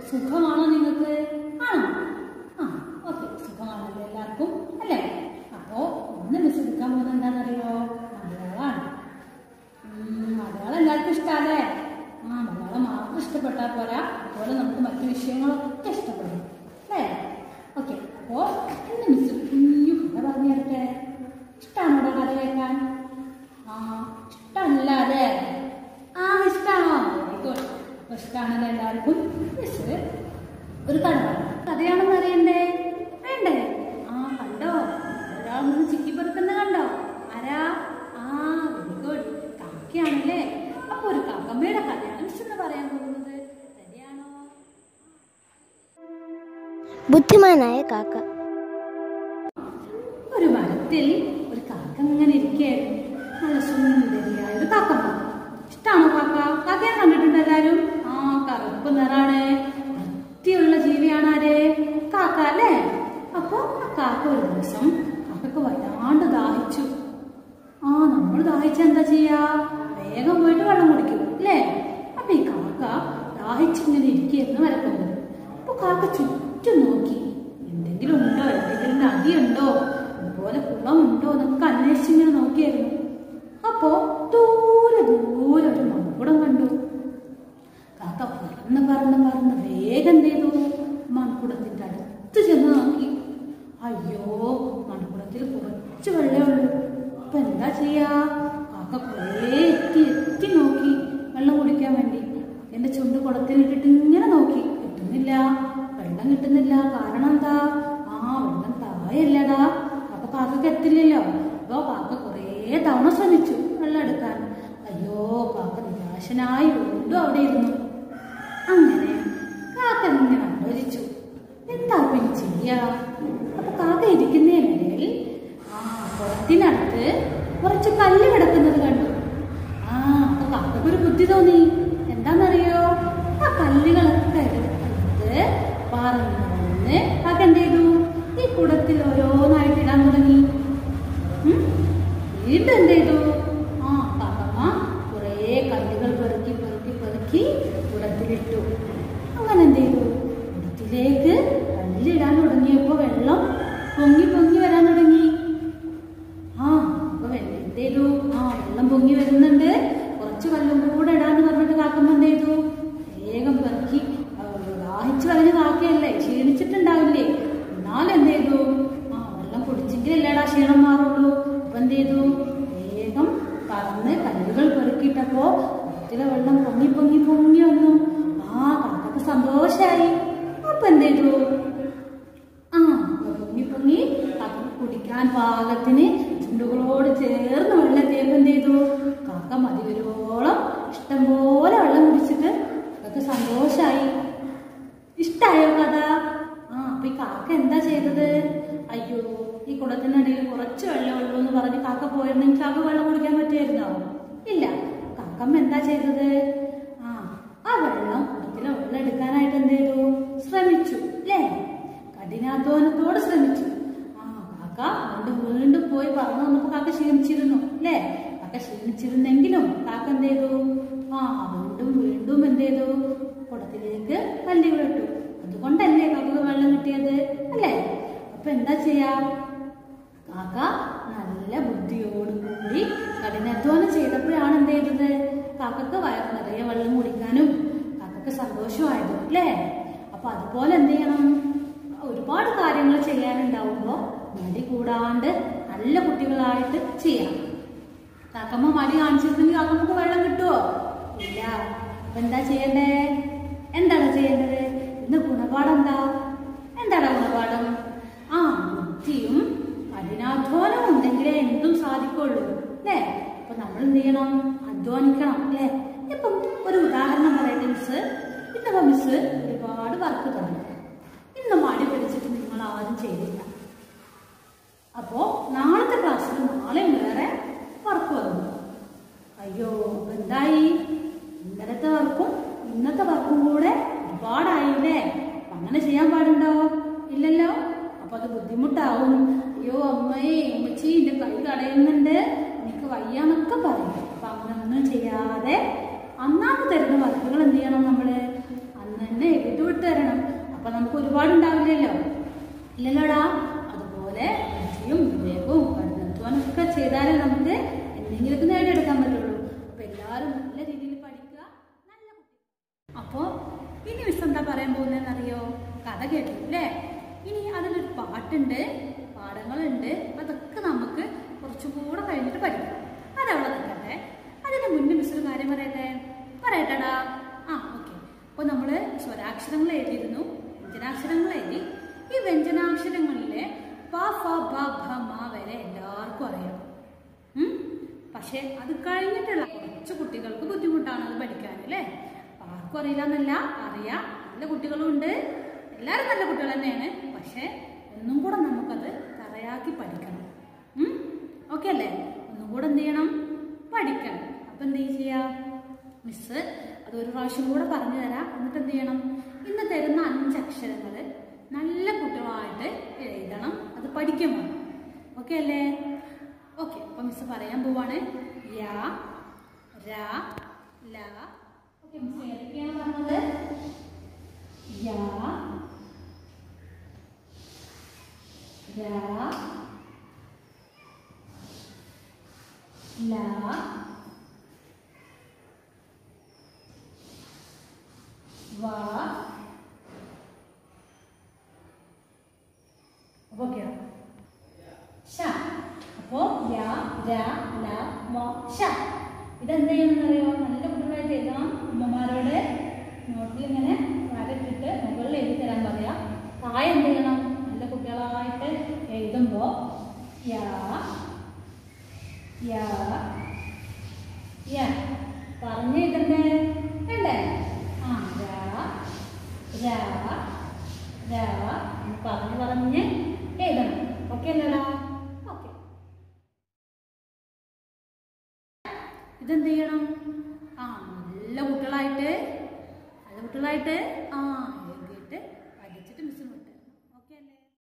സുഖമാണോ നിങ്ങൾക്ക് ആണോ ആ ഓക്കെ സുഖമാണല്ലോ എല്ലാവർക്കും അല്ലേ അപ്പോ ഇന്ന് മിസ് എടുക്കാൻ പോകുന്നത് എന്താണെന്നറിയോ മലയാളമാണ് ഉം, മലയാളം എല്ലാവർക്കും ഇഷ്ടമല്ലേ ആ മലയാളം മാത്രം ഇഷ്ടപ്പെട്ടാൽ പോരാ അതുപോലെ നമുക്ക് മറ്റു വിഷയങ്ങളൊക്കെ ഇഷ്ടപ്പെടും അല്ലേ ഓക്കെ അപ്പോ ഇന്ന് മിസ് കുഞ്ഞു കഥ പറഞ്ഞു തരട്ടെ ഇഷ്ടമാണോ ഇവിടെ കഥ കേൾക്കാൻ ആ ഇഷ്ടമല്ല അല്ലേ ആ ഇഷ്ടമാണോ വെരി ഗുഡ് അപ്പൊ ഇഷ്ടമാണല്ലോ എല്ലാവർക്കും മിസ് ഒരു കഥ പറയാം കഥയാണെന്ന് അറിയണ്ടേ വേണ്ടേ ആ കണ്ടോ ഒരാൾ നിന്ന് ചിക്കിപ്പറക്കുന്ന കണ്ടോ ആരാ ആ വെരി ഗുഡ് കാക്കയാണല്ലേ അപ്പൊ ഒരു കാക്കമ്മയുടെ കഥയാണ് മിസ് എന്ന് പറയാൻ പോകുന്നത് റെഡിയാണോ ബുദ്ധിമാനായ കാക്ക ഒരു മരത്തിൽ ഒരു കാക്ക ഇങ്ങനെ ഇരിക്കുകയായിരുന്നു നല്ല സുന്ദരിയായ ഒരു കാക്കമ്മ ഇഷ്ടമാണോ കാക്ക കാക്കയെ കണ്ടിട്ടുണ്ട് എല്ലാരും ആ കറുപ്പ് നിറാണ് വൃത്തിയുള്ള ജീവിയാണ് ആര് കാക്ക അല്ലേ അപ്പൊ ആ കാക്ക ഒരു ദിവസം കാക്കക്ക് വല്ലാണ്ട് ദാഹിച്ചു ആ നമ്മൾ ദാഹിച്ച എന്താ ചെയ്യാ വേഗം പോയിട്ട് വെള്ളം കുടിക്കും അല്ലേ അപ്പൊ ഈ കാക്ക ദാഹിച്ചിങ്ങനെ ഇരിക്കുന്നു വരക്കുന്നത് അപ്പൊ കാക്ക ചുറ്റും നോക്കി എന്തെങ്കിലും ഉണ്ടോ എന്തെങ്കിലും നദിയുണ്ടോ അതുപോലെ കുളമുണ്ടോ എന്നൊക്കെ അന്വേഷിച്ചിങ്ങനെ നോക്കിയായിരുന്നു അപ്പോ ദൂരെ ദൂരെ ഒരു മൺകുടം കണ്ടു കാക്ക പറന്ന് പറന്ന് പറന്ന് വേഗം എന്ത് ചെയ്തു മൺകുടത്തിന്റെ അടുത്ത് ചെന്ന് നോക്കി അയ്യോ മൺകുടത്തിൽ കുറച്ച് വെള്ളമേ ഉള്ളൂ അപ്പൊ എന്താ ചെയ്യാ കാക്ക കുറേ എത്തി എത്തി നോക്കി വെള്ളം കുടിക്കാൻ വേണ്ടി എന്റെ ചുണ്ട് കുടത്തിലിട്ടിട്ട് ഇങ്ങനെ നോക്കി കിട്ടുന്നില്ല വെള്ളം കിട്ടുന്നില്ല കാരണം എന്താ ആ വെള്ളം തായല്ലടാ അപ്പൊ കാക്കക്ക് എത്തില്ലല്ലോ അപ്പൊ കാക്ക കുറേ തവണ ശ്രമിച്ചു വെള്ളം എടുക്കാൻ അയ്യോ കാക്ക നിരാശനായി വീണ്ടും അവിടെ ഇരുന്നു അങ്ങനെ കാക്ക ഇങ്ങനെ ആലോചിച്ചു എന്താ പിന്നെ ചെയ്യാ അപ്പൊ കാക്ക ഇരിക്കുന്നതിനിടയിൽ ആ കുളത്തിനടുത്ത് കുറച്ച് കല്ല് കിടക്കുന്നത് കണ്ടു ആ അപ്പൊ കാക്കക്ക് ഒരു ബുദ്ധി തോന്നി എന്താന്നറിയോ ആ കല്ലുകളൊക്കെ എടുത്ത് പറന്ന് വന്ന് കാക്ക എന്ത് ചെയ്തു ഈ കുടത്തിൽ ഓരോന്നായിട്ട് ഇടാൻ തുടങ്ങി ഉം? വീണ്ടും എന്ത് ചെയ്തു ആ കാക്കമ്മ കുറേ കല്ലുകൾ പെറുക്കി പെറുക്കി പെറുക്കി കുടത്തിലിട്ടു അങ്ങനെ എന്ത് ചെയ്തു കുടത്തിലേക്ക് കല്ലിടാൻ തുടങ്ങിയപ്പോ വെള്ളം പൊങ്ങി പൊങ്ങി വരാൻ തുടങ്ങി ആ അപ്പൊ വെള്ളം എന്ത് ചെയ്തു ആ വെള്ളം പൊങ്ങി വരുന്നുണ്ട് കുറച്ച് വെള്ളം കൂടെ ഇടാന്ന് പറഞ്ഞിട്ട് കാക്കമ്മ എന്ത് ചെയ്തു വേഗം പെറുക്കി ആ, ദാഹിച്ചു വലഞ്ഞ് കാക്കയല്ലേ ക്ഷീണിച്ചിട്ടുണ്ടാവില്ലേ എന്നാലും എന്ത് ചെയ്തു ആ വെള്ളം കുടിച്ചെങ്കിലല്ലേടാ ക്ഷീണം മാറുള്ളൂ അപ്പൊ എന്ത് ചെയ്തു വേഗം പറന്ന് കല്ലുകൾ പെറുക്കിയിട്ടപ്പോ കുളത്തിലെ വെള്ളം പൊങ്ങി പൊങ്ങി പൊങ്ങി വന്നു ആ കാക്കക്ക് സന്തോഷായി അപ്പൊ എന്ത് ചെയ്തു ആ പൊങ്ങി പൊങ്ങി കാക്ക കുടിക്കാൻ പാകത്തിന് ചുണ്ടുകളോട് ചേർന്ന് വെള്ളം എത്തിയപ്പോ എന്ത് ചെയ്തു കാക്ക മതി വരുവോളം ഇഷ്ടംപോലെ വെള്ളം കുടിച്ചിട്ട് കാക്കക്ക് സന്തോഷായി ഇഷ്ടായോ കഥ ആ അപ്പൊ ഈ കാക്ക എന്താ ചെയ്തത് അയ്യോ ഈ കുളത്തിനടിയിൽ കുറച്ച് വെള്ളം ഉള്ളൂ എന്ന് പറഞ്ഞ് കാക്ക പോയിരുന്നെങ്കിൽ കാക്ക വെള്ളം കുടിക്കാൻ പറ്റുമായിരുന്നോ ഇല്ല കാക്കമ്മ എന്താ ചെയ്തത് ആ ആ വെള്ളം കുളത്തിലെ വെള്ളം എടുക്കാനായിട്ട് എന്ത് ചെയ്തു ശ്രമിച്ചു അല്ലേ കഠിനാധ്വാനത്തോട് ശ്രമിച്ചു ആ കാക്ക വീണ്ടും വീണ്ടും പോയി പറന്നു വന്നപ്പോ കാക്ക ക്ഷീണിച്ചിരുന്നു അല്ലേ കാക്ക ക്ഷീണിച്ചിരുന്നെങ്കിലും കാക്ക എന്ത് ചെയ്തു ആ വീണ്ടും വീണ്ടും എന്ത് ചെയ്തു കുടത്തിലേക്ക് കല്ലുകളിട്ടു അതുകൊണ്ടല്ലേ കാക്കക്ക് വെള്ളം കിട്ടിയത് അല്ലേ അപ്പൊ എന്താ ചെയ്യാ കാക്ക നല്ല ബുദ്ധിയോടുകൂടി കഠിനാധ്വാനം ചെയ്തപ്പോഴാണ് എന്ത് ചെയ്തത് കാക്കക്ക് വയറ് നിറയെ വെള്ളം കുടിക്കാനും കാക്കക്ക് സന്തോഷമായത് അല്ലേ അപ്പൊ അതുപോലെ എന്ത് ചെയ്യണം ഒരുപാട് കാര്യങ്ങൾ ചെയ്യാനുണ്ടാവുമ്പോ മടി കൂടാണ്ട് നല്ല കുട്ടികളായിട്ട് ചെയ്യാം കാക്കമ്മ മടി കാണിച്ചിരുന്നെങ്കിൽ കാക്കമ്മക്ക് വെള്ളം കിട്ടുമോ ഇല്ല അപ്പൊ എന്താ ചെയ്യണ്ടേ എന്താണ് ചെയ്യേണ്ടത് ഇന്ന് ഗുണപാഠം എന്താ എന്താണ് ഗുണപാഠം ആ ബുദ്ധിയും കഠിനാധ്വാനവും ഉണ്ടെങ്കിലേ എന്തും സാധിക്കുള്ളൂ അല്ലേ അപ്പൊ നമ്മൾ എന്ത് ചെയ്യണം അധ്വാനിക്കണം അല്ലേ ഇപ്പം ഒരു ഉദാഹരണം പറയട്ടെ മിസ് ഇന്നിപ്പോ മിസ് ഒരുപാട് വർക്ക് തന്നു ഇന്ന് മടി പിടിച്ചിട്ട് നിങ്ങൾ ആരും ചെയ്തില്ല അപ്പോ നാളത്തെ ക്ലാസ്സിൽ നാളെയും വേറെ വർക്ക് വന്നു അയ്യോ അപ്പൊ എന്തായി ഇന്നലത്തെ വർക്കും ഇന്നത്തെ വർക്കും കൂടെ ഒരുപാടായില്ലേ അപ്പൊ അങ്ങനെ ചെയ്യാൻ പാടുണ്ടോ ഇല്ലല്ലോ അപ്പൊ അത് ബുദ്ധിമുട്ടാവും അയ്യോ അമ്മയെ ഉമ്മച്ചി എന്റെ കൈ കടയുന്നുണ്ട് എനിക്ക് വയ്യാന്നൊക്കെ പറയും അപ്പൊ അങ്ങനൊന്നും ചെയ്യാതെ അന്നാന്ന് തരുന്ന വർക്കുകൾ എന്ത് ചെയ്യണം നമ്മള് അന്ന് തന്നെ എഴുതി ഇട്ട് തരണം അപ്പൊ നമുക്ക് ഒരുപാട് ഉണ്ടാവില്ലല്ലോ ഇല്ലല്ലോടാ അതുപോലെ പഠിച്ചും വിവേകവും കഠിനാധ്വാനം ഒക്കെ ചെയ്താലേ നമുക്ക് എന്തെങ്കിലുമൊക്കെ നേടിയെടുക്കാൻ പറ്റുള്ളൂ അപ്പൊ എല്ലാവരും നല്ല രീതിയിൽ പഠിക്കുക നല്ല കുട്ടി അപ്പോ ഇനി മിസ് എന്താ പറയാൻ പോകുന്നതെന്ന് അറിയോ കഥ കേട്ടു അല്ലേ ഇനി അതിലൊരു പാട്ടുണ്ട് പാഠങ്ങളുണ്ട് അതൊക്കെ നമുക്ക് കുറച്ചും കൂടെ കഴിഞ്ഞിട്ട് പഠിക്കാം അതവിടെ നിൽക്കട്ടെ അതിന് മുന്നേ മിസ് ഒരു കാര്യം പറയട്ടെ പറയട്ടെടാ ആ ഓക്കെ അപ്പോൾ നമ്മൾ സ്വരാക്ഷരങ്ങൾ എഴുതിയിരുന്നു വ്യഞ്ജനാക്ഷരങ്ങൾ എഴുതി ഈ വ്യഞ്ജനാക്ഷരങ്ങളിലെ പ ഫ ബ ഭ മ വരെ എല്ലാവർക്കും അറിയാം ഉം? പക്ഷെ അത് കഴിഞ്ഞിട്ടുള്ള കുറച്ച് കുട്ടികൾക്ക് ബുദ്ധിമുട്ടാണ് അത് പഠിക്കാൻ അല്ലേ ആർക്കും അറിയില്ല എന്നല്ല അറിയാം നല്ല കുട്ടികളും ഉണ്ട് എല്ലാവരും നല്ല കുട്ടികൾ തന്നെയാണ് പക്ഷെ ഒന്നും കൂടെ നമുക്കത് തറയാക്കി പഠിക്കണം ഓക്കെ അല്ലേ ഒന്നും കൂടെ എന്ത് ചെയ്യണം പഠിക്കണം അപ്പൊ എന്ത് ചെയ്യാം മിസ് അത് ഒരു പ്രാവശ്യം കൂടെ പറഞ്ഞു തരാം എന്നിട്ട് എന്ത് ചെയ്യണം ഇന്ന് തരുന്ന അഞ്ച് അക്ഷരങ്ങൾ നല്ല കുട്ടികളായിട്ട് എഴുതണം അത് പഠിക്കും വേണം ഓക്കെ അല്ലേ ഓക്കെ അപ്പൊ മിസ് പറയാൻ പോവാണ് യാ രാ ല ഓക്കെ മിസ് ഏതൊക്കെയാണ് പറഞ്ഞത് യാ രാ ല വ ഓക്കെയോ ഷ അപ്പോ യ ര ല മ ഷ ഇതെന്ത് ചെയ്യണമെന്നറിയോ നല്ല കുട്ടികളായിട്ട് എഴുതണം അമ്മമാരോട് നോട്ടിൽ ഇങ്ങനെ വരട്ടിട്ട് മുകളിൽ എഴുതി തരാൻ പറയാം താഴെ എന്ത് ചെയ്യണം നല്ല കുട്ടികളായിട്ട് എഴുതുമ്പോ യ യ യ പറഞ്ഞു എഴുതണ്ടേ വേണ്ടേ ആ രാ രാ രാ എന്ന് പറഞ്ഞ് പറഞ്ഞ് എഴുതണം ഓക്കെ അല്ലടാ ഓക്കെ ഇതെന്ത് ചെയ്യണം ആ നല്ല കുട്ടികളായിട്ട് നല്ല കുട്ടികളായിട്ട് ആ